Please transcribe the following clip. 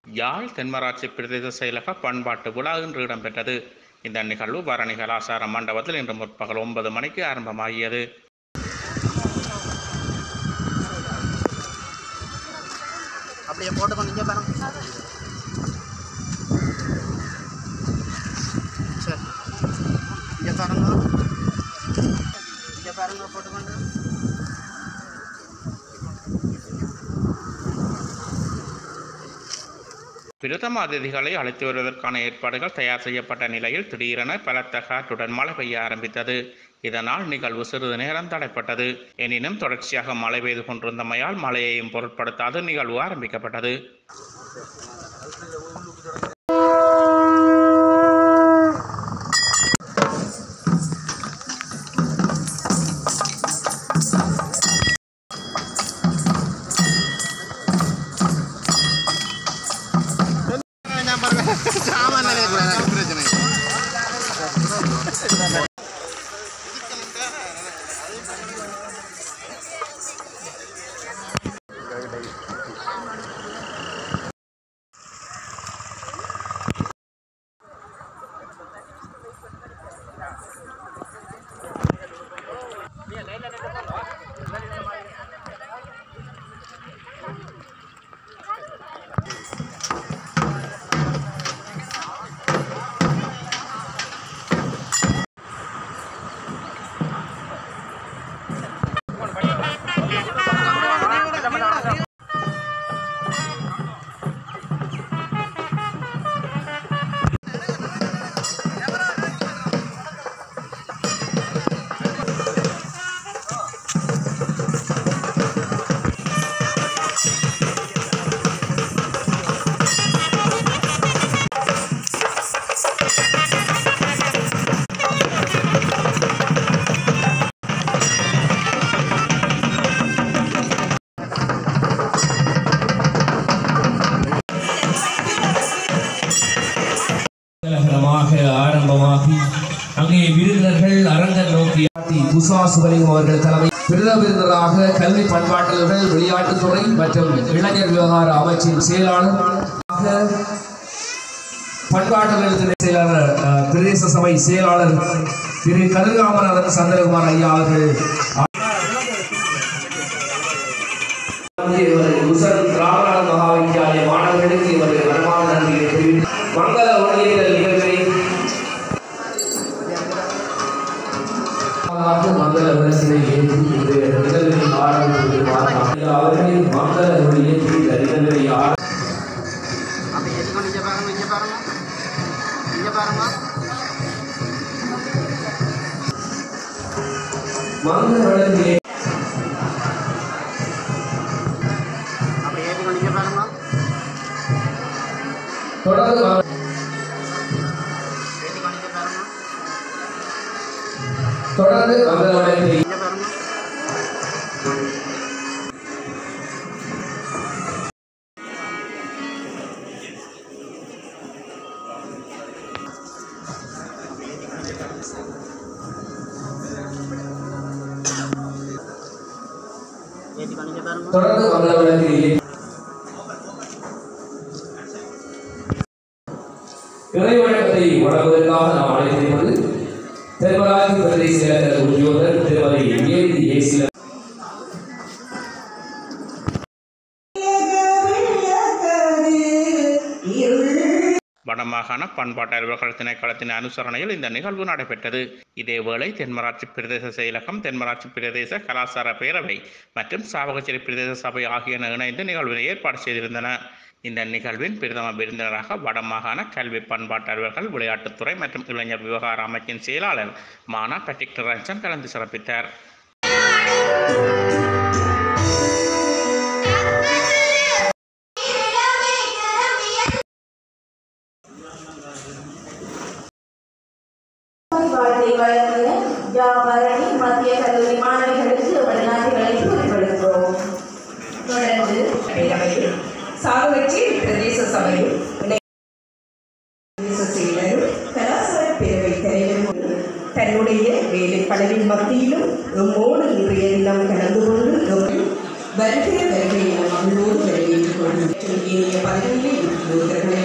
யாழ் தென்மராட்சி பிரதேச செயலக பண்பாட்டு விழா இன்று இடம்பெற்றது இந்த நிகழ்வு பரணி கலாசார மண்டபத்தில் இன்று முற்பகல் ஒன்பது மணிக்கு ஆரம்பமாகியது அப்படியே போட்டு கொஞ்சம் பாருங்க சரி இங்கே பாருங்க இங்கே பாருங்க போட்டுக்கொண்டு பிரதம அதிதிகளை அழைத்து வருவதற்கான ஏற்பாடுகள் தயார் செய்யப்பட்ட நிலையில் திடீரென பலத்த காற்றுடன் மழை பெய்ய ஆரம்பித்தது இதனால் நிகழ்வு சிறிது நேரம் தடைப்பட்டது எனினும் தொடர்ச்சியாக மழை பெய்து கொண்டிருந்தமையால் மழையையும் பொருட்படுத்தாது நிகழ்வு ஆரம்பிக்கப்பட்டது சாமான் பிரச்சனை கோலாகலமாக ஆரம்பமாகி அங்கே விருந்தினர்கள் அரங்கன் நோக்கி துசா சுபலிங்கம் அவர்கள் தலைமை பிரதம விருந்தினராக கல்வி பண்பாட்டல்கள் விளையாட்டுத்துறை மற்றும் இளைஞர் விவகார அமைச்சின் செயலாளர் பண்பாட்டல் துறை செயலாளர் அஹ், பிரதேச சபை செயலாளர் திரு கதிர்காமநாதன் சந்திரகுமார் ஐயா அவர்கள் இவரது உசன் ராமநாத மகா வித்யாலய மாணவர்களுக்கு இவரது மனமான நன்றியை தெரிவித்து மங்கள ஒளியேற்றல் நிகழ்வை மங்கள விரசினை ஏற்றி இந்த நிகழ்வினை ஆரம்பித்து பார்த்தார் அவர்களின் மங்கள ஒளியேற்றி இந்த நிகழ்வை ஆரம்பி அப்படி ஏற்றிக்கொண்டு இங்கே பாருங்க இங்கே பாருங்க இங்கே பாருங்க மங்கள விளக்கிலே அப்படி ஏற்றிக்கொண்டு இங்கே பாருங்க தொடர்ந்து அவர் ஏற்றிக்கொண்டு இங்கே பாருங்க தொடர்ந்து மங்கள விளக்கிலே இங்கே பாருங்க ஏற்றிக்கொண்டு இங்கே பாருங்க தொடர்ந்து மங்கள விளக்கிலே இறைவணக்கத்தை வழங்குவதற்காக நாம் அழைத்திருப்பது தென்மராட்சி பிரதேச உத்தியோகர் திருமதி ஏந்தி ஏசில வடமாகாண பண்பாட்டு அலுவலர்கள் திணைக்களத்தின் அனுசரணையில் இந்த நிகழ்வு நடைபெற்றது இதேவேளை தென்மராட்சி பிரதேச செயலகம் தென்மராட்சி பிரதேச கலாசார பேரவை மற்றும் சாவகச்சேரி பிரதேச சபை ஆகியன இணைந்து நிகழ்வினை ஏற்பாடு செய்திருந்தன இந்த நிகழ்வின் பிரதம விருந்தினராக வடமாகாண கல்வி பண்பாட்டு அலுவலர்கள் விளையாட்டுத்துறை மற்றும் இளைஞர் விவகார அமைச்சின் செயலாளர் மானா பட்டிக் ரஞ்சன் கலந்து சிறப்பித்தார் வாழ்த்தை வழங்கிய ஜாபரணி மத்திய கல்லூரி மாணவிகளுக்கு வழிநாட்டுகளை குறிப்பிடுகிறோம் தொடர்ந்து பேரவையில் சாகுவச்சி பிரதேச சபையில் இணை- பிரதேச செயலரும் கலாசார பேரவை தலைவரும் தன்னுடைய வேலை பளவின் மத்தியிலும் எம்மோடு இன்றைய தினம் கலந்து கொண்டு எம்மை வருகிற வருகை என மகிழ்வோடு வரவேற்றுக் கொள்கிறேன் ஏனைய பதவிகளில் உத்தியோகர்களை